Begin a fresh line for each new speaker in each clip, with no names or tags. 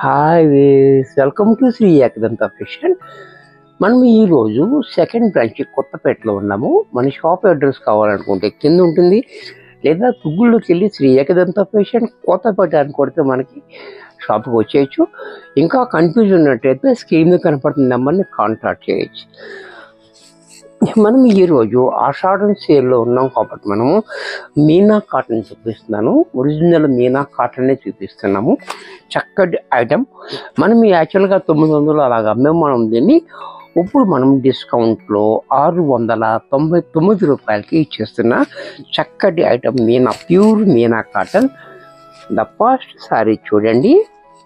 Hi welcome to Shri Ekadanta fashion మనం ఈరోజు second branch కొత్తపేటలో ఉన్నాము మన షాప్ అడ్రస్ కావాలనుకుంటే కింద ఉంటుంది లేదా గూగుల్లోకి వెళ్ళి శ్రీ ఏకదంత ఫిషన్ కొత్తపేట అని కొడితే మనకి షాప్కి వచ్చేయచ్చు ఇంకా కన్ఫ్యూజన్ ఉన్నట్టయితే స్క్రీన్ మీద కనపడుతున్న నెంబర్ని కాంటాక్ట్ చేయొచ్చు మనం ఈరోజు ఆషాఢం సేల్లో ఉన్నాం కాబట్టి మనము మీనా కాటన్ చూపిస్తున్నాను ఒరిజినల్ మీనా కాటనే చూపిస్తున్నాము చక్కటి ఐటమ్ మనం యాక్చువల్గా తొమ్మిది వందలు అలాగ అమ్మాము మనం దీన్ని ఇప్పుడు మనం డిస్కౌంట్లో ఆరు వందల తొంభై తొమ్మిది రూపాయలకి ఇచ్చేస్తున్న చక్కటి item Meena pure Meena cotton the first sari చూడండి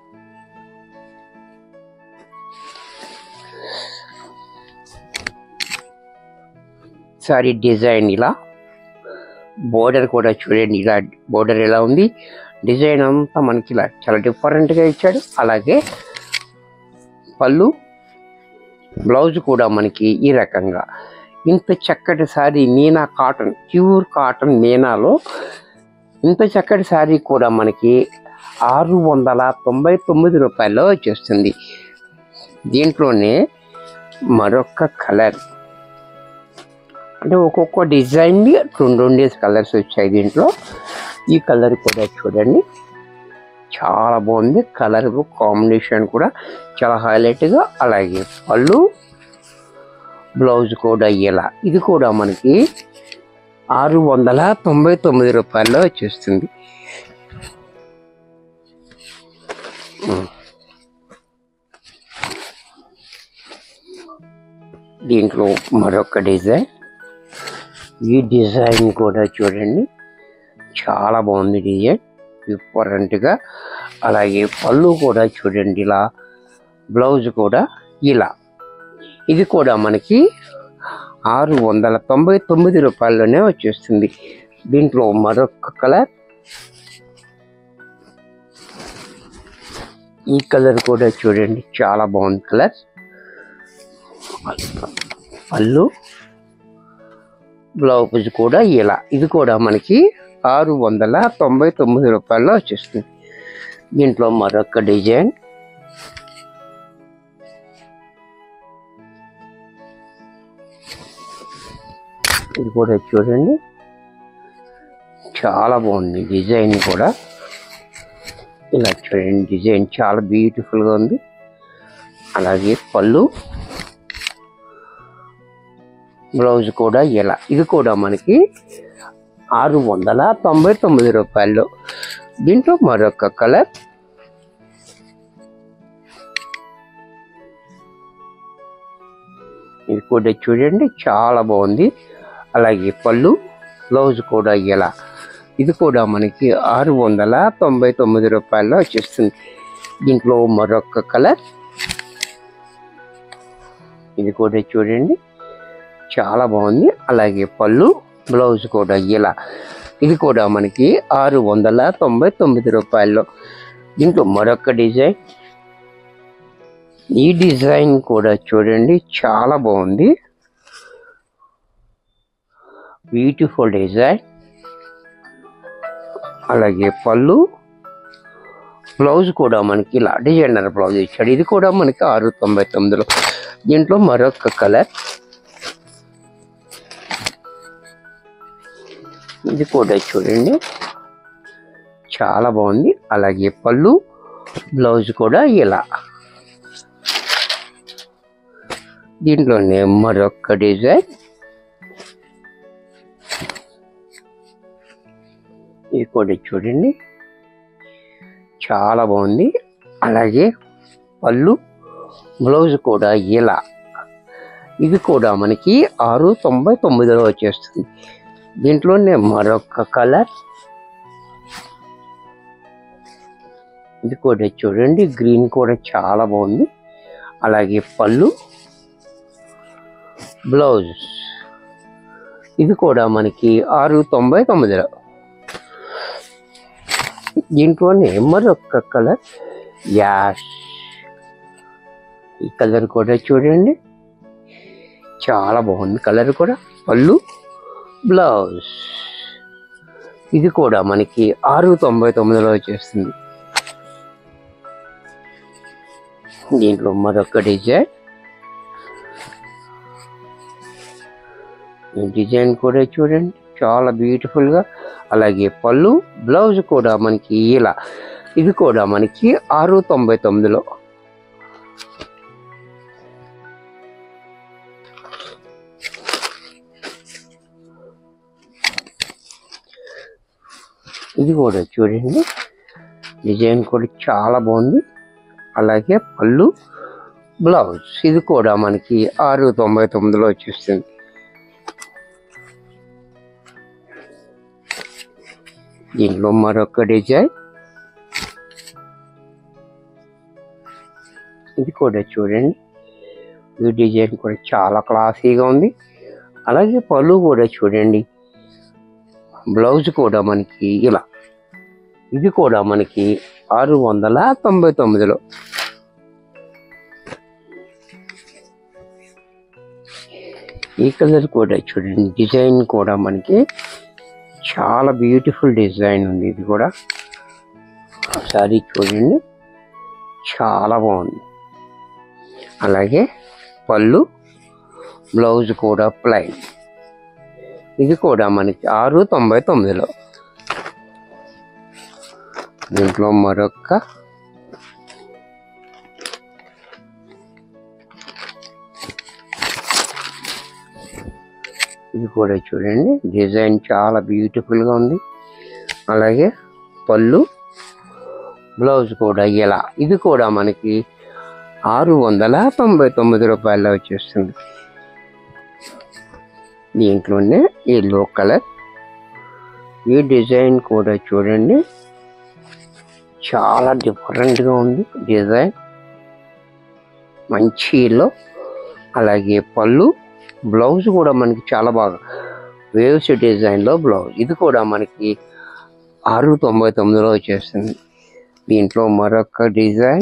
సారీ డిజైన్ ఇలా బోర్డర్ కూడా చూడండి ఇలా బోర్డర్ ఎలా ఉంది డిజైన్ అంతా మనకి ఇలా చాలా డిఫరెంట్గా ఇచ్చాడు అలాగే పళ్ళు బ్లౌజ్ కూడా మనకి ఈ రకంగా ఇంత చక్కటి sari Meena cotton pure cotton మీనాలో ఇంత చక్కటి శారీ కూడా మనకి ఆరు వందల తొంభై తొమ్మిది రూపాయల్లో వచ్చేస్తుంది దీంట్లోనే మరొక కలర్ అంటే ఒక్కొక్క డిజైన్ రెండు రెండు కలర్స్ వచ్చాయి దీంట్లో ఈ కలర్ కూడా చూడండి చాలా బాగుంది కలర్ కాంబినేషన్ కూడా చాలా హైలైట్గా అలాగే పళ్ళు బ్లౌజ్ కూడా ఇలా ఇది కూడా మనకి ఆరు వందల తొంభై తొమ్మిది రూపాయల్లో వచ్చేస్తుంది ఉమ్. దీంట్లో మరొక డిజైన్ ఈ డిజైన్ కూడా చూడండి చాలా బాగుంది డిజైన్ డిఫరెంట్గా అలాగే పళ్ళు కూడా చూడండి ఇలా బ్లౌజ్ కూడా ఇలా ఇది కూడా మనకి ఆరు వందల తొంభై తొమ్మిది రూపాయల్లోనే వచ్చేస్తుంది దీంట్లో మరొక కలర్ ఈ కలర్ కూడా చూడండి చాలా బాగుంది కలర్ పళ్ళు బ్లౌజ్ కూడా ఇలా ఇది కూడా మనకి ఆరు వందల తొంభై తొమ్మిది రూపాయల్లో వచ్చేస్తుంది దీంట్లో మరొక డిజైన్ ఇది కూడా చూడండి చాలా బాగుంది డిజైన్ కూడా ఇలా చూడండి డిజైన్ చాలా బ్యూటిఫుల్గా ఉంది అలాగే పళ్ళు బ్లౌజ్ కూడా ఇలా ఇది కూడా మనకి ఆరు వందల తొంభై తొమ్మిది రూపాయలు దీంట్లో మరొక కలర్ ఇది కూడా చూడండి చాలా బాగుంది అలాగే పళ్ళు బ్లౌజ్ కూడా ఇలా ఇది కూడా మనకి ఆరు వందల తొంభై తొమ్మిది రూపాయల్లో వచ్చేస్తుంది దీంట్లో మరొక కలర్ ఇది కూడా చూడండి చాలా బాగుంది అలాగే పళ్ళు బ్లౌజ్ కూడా ఇలా ఇది కూడా మనకి ఆరు వందల తొంభై తొమ్మిది రూపాయల్లో దీంట్లో మరొక డిజైన్ ఈ డిజైన్ కూడా చూడండి చాలా బాగుంది బ్యూటిఫుల్ డిజైన్ అలాగే పళ్ళు బ్లౌజ్ కూడా మనకి ఇలా డిజైనర్ బ్లౌజ్ ఇచ్చాడు ఇది కూడా మనకి ఆరు తొంభై తొమ్మిదిలో దీంట్లో మరొక కలర్ ఇది కూడా చూడండి చాలా బాగుంది అలాగే పళ్ళు బ్లౌజ్ కూడా ఇలా దీంట్లోనే మరొక డిజైన్ ఇది కూడా చూడండి చాలా బాగుంది అలాగే పళ్ళు బ్లౌజ్ కూడా ఇలా ఇది కూడా మనకి ఆరు తొంభై తొమ్మిదిలో వచ్చేస్తుంది దీంట్లోనే మరొక కలర్ ఇది కూడా చూడండి గ్రీన్ కూడా చాలా బాగుంది అలాగే పళ్ళు బ్లౌజ్ ఇది కూడా మనకి ఆరు తొంభై తొమ్మిదిలో దీంట్లోనే మరొక కలర్ యాష్ ఈ కలర్ కూడా చూడండి చాలా బాగుంది కలర్ కూడా పళ్ళు బ్లౌజ్ ఇది కూడా మనకి ఆరు తొంభై తొమ్మిదిలో వచ్చేస్తుంది దీంట్లో మరొక డిజైన్ ఈ డిజైన్ కూడా చూడండి చాలా బ్యూటిఫుల్ గా అలాగే పళ్ళు బ్లౌజ్ కూడా మనకి ఇలా ఇది కూడా మనకి ఆరు తొంభై తొమ్మిదిలో ఇది కూడా చూడండి డిజైన్ కూడా చాలా బాగుంది అలాగే పళ్ళు బ్లౌజ్ ఇది కూడా మనకి ఆరు తొంభై తొమ్మిదిలో వచ్చేస్తుంది దీంట్లో మరొక డిజైన్ ఇది కూడా చూడండి ఈ డిజైన్ కూడా చాలా క్లాసీగా ఉంది అలాగే పళ్ళు కూడా చూడండి బ్లౌజ్ కూడా మనకి ఇలా ఇది కూడా మనకి ఆరు వందల తొంభై తొమ్మిదిలో ఈ కలర్ కూడా చూడండి డిజైన్ కూడా మనకి చాలా బ్యూటిఫుల్ డిజైన్ ఉంది ఇది కూడా ఒకసారి చూడండి చాలా బాగుంది అలాగే పళ్ళు బ్లౌజ్ కూడా ప్లైన్ ఇది కూడా మనకి ఆరు తొంభై తొమ్మిదిలో దీంట్లో మరొక ఇది కూడా చూడండి డిజైన్ చాలా బ్యూటిఫుల్ గా ఉంది అలాగే పళ్ళు బ్లౌజ్ కూడా ఇలా ఇది కూడా మనకి ఆరు వందల తొంభై తొమ్మిది రూపాయల్లో వచ్చేస్తుంది దీంట్లోనే ఎల్లో కలర్ ఈ డిజైన్ కూడా చూడండి చాలా డిఫరెంట్గా ఉంది డిజైన్ మంచి ఎల్లో అలాగే పళ్ళు బ్లౌజ్ కూడా మనకి చాలా బాగా వేవ్స్ డిజైన్లో బ్లౌజ్ ఇది కూడా మనకి ఆరు తొంభై తొమ్మిదిలో వచ్చేస్తుంది దీంట్లో మరొక డిజైన్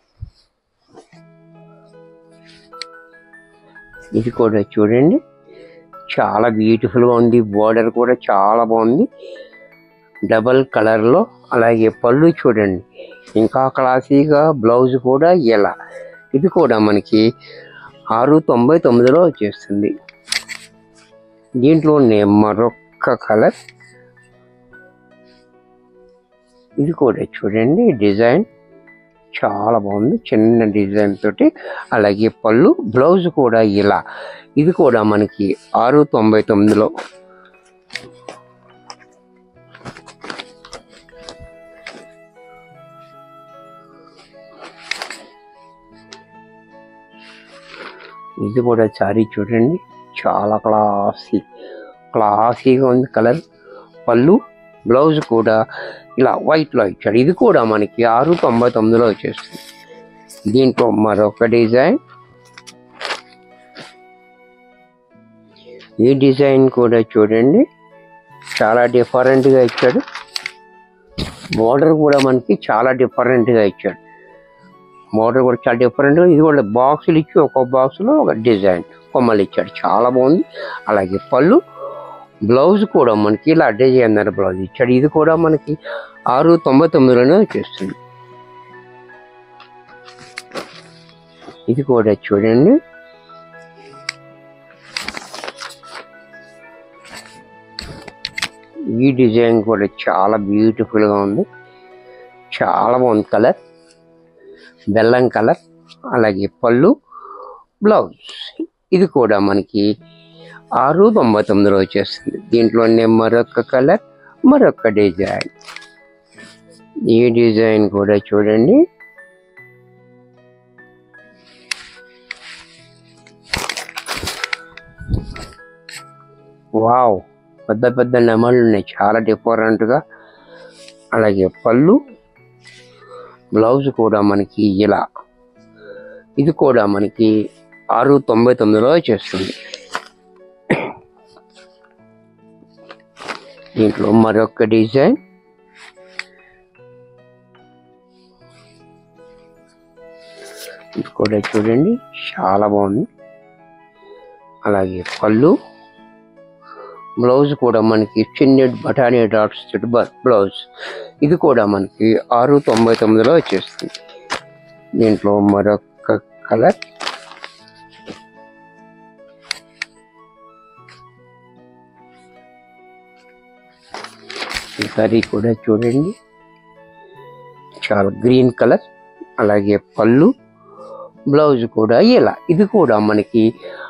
ఇది కూడా చూడండి చాలా బ్యూటిఫుల్గా ఉంది బోర్డర్ కూడా చాలా బాగుంది డబల్ కలర్లో అలాగే పళ్ళు చూడండి ఇంకా క్లాసీగా బ్లౌజ్ కూడా ఇలా ఇది కూడా మనకి ఆరు తొంభై తొమ్మిదిలో వచ్చేస్తుంది దీంట్లోనే మరొక కలర్ ఇది కూడా చూడండి డిజైన్ చాలా బాగుంది చిన్న డిజైన్ తోటి అలాగే పళ్ళు బ్లౌజ్ కూడా ఇలా ఇది కూడా మనకి ఆరు తొంభై తొమ్మిదిలో ఇది కూడా సారీ చూడండి చాలా క్లాసీ క్లాసీగా ఉంది కలర్ పళ్ళు బ్లౌజ్ కూడా ఇలా వైట్లో ఇచ్చాడు ఇది కూడా మనకి ఆరు తొంభై తొమ్మిదిలో వచ్చేస్తుంది దీంట్లో మరొక డిజైన్ ఈ డిజైన్ కూడా చూడండి చాలా డిఫరెంట్గా ఇచ్చాడు బోర్డర్ కూడా మనకి చాలా డిఫరెంట్గా ఇచ్చాడు మోడల్ కూడా చాలా డిఫరెంట్ ఇది కూడా బాక్సులు ఇచ్చి ఒక్కో బాక్స్లో ఒక డిజైన్ కొమ్మలు ఇచ్చాడు చాలా బాగుంది అలాగే పళ్ళు బ్లౌజ్ కూడా మనకి ఇలా డిజైన్ బ్లౌజ్ ఇచ్చాడు ఇది కూడా మనకి ఆరు తొంభై తొమ్మిదిలోనే వచ్చేస్తుంది ఇది కూడా చూడండి ఈ డిజైన్ కూడా చాలా బ్యూటిఫుల్ గా ఉంది చాలా బాగుంది కలర్ బెల్లం కలర్ అలాగే పళ్ళు బ్లౌజ్ ఇది కూడా మనకి ఆరు తొంభై తొమ్మిదిలో వచ్చేస్తుంది దీంట్లోనే మరొక కలర్ మరొక డిజైన్ ఈ డిజైన్ కూడా చూడండి వావ్ పెద్ద పెద్ద నెమళ్ళు ఉన్నాయి చాలా different గా అలాగే పళ్ళు బ్లౌజ్ కూడా మనకి ఇలా ఇది కూడా మనకి ఆరు తొంభై తొమ్మిదిలో వచ్చేస్తుంది దీంట్లో మరొక డిజైన్ ఇది కూడా చూడండి చాలా బాగుంది అలాగే పళ్ళు బ్లౌజ్ కూడా మనకి చిన్న బఠానీ డాట్స్ తోటి బ- బ్లౌజ్ ఇది కూడా మనకి ఆరు తొంభై తొమ్మిదిలో వచ్చేస్తుంది దీంట్లో మరొక కలర్ ఈ కర్రీ కూడా చూడండి చాలా గ్రీన్ కలర్ అలాగే పళ్ళు బ్లౌజ్ కూడా ఇలా ఇది కూడా మనకి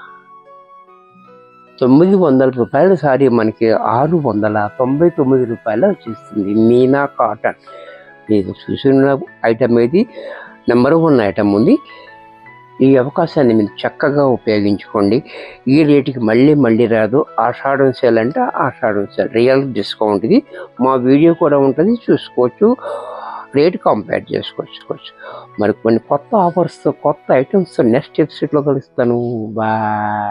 తొమ్మిది వందల రూపాయల సారీ మనకి ఆరు వందల తొంభై తొమ్మిది రూపాయలు వచ్చేస్తుంది మీనా కాటన్ మీకు చూసిన ఐటమ్ ఏది నెంబర్ వన్ ఐటమ్ ఉంది ఈ అవకాశాన్ని మీరు చక్కగా ఉపయోగించుకోండి ఈ రేటుకి మళ్ళీ మళ్ళీ రాదు ఆషాఢం సేల్ అంటే ఆషాఢం సేల్ రియల్ డిస్కౌంట్ ఇది మా వీడియో కూడా ఉంటుంది చూసుకోవచ్చు రేట్ కంపేర్ చేసుకోవచ్చు మరి కొన్ని కొత్త ఆఫర్స్తో కొత్త ఐటమ్స్తో నెక్స్ట్ ఎపిసోడ్లో కలుస్తాను బాయ్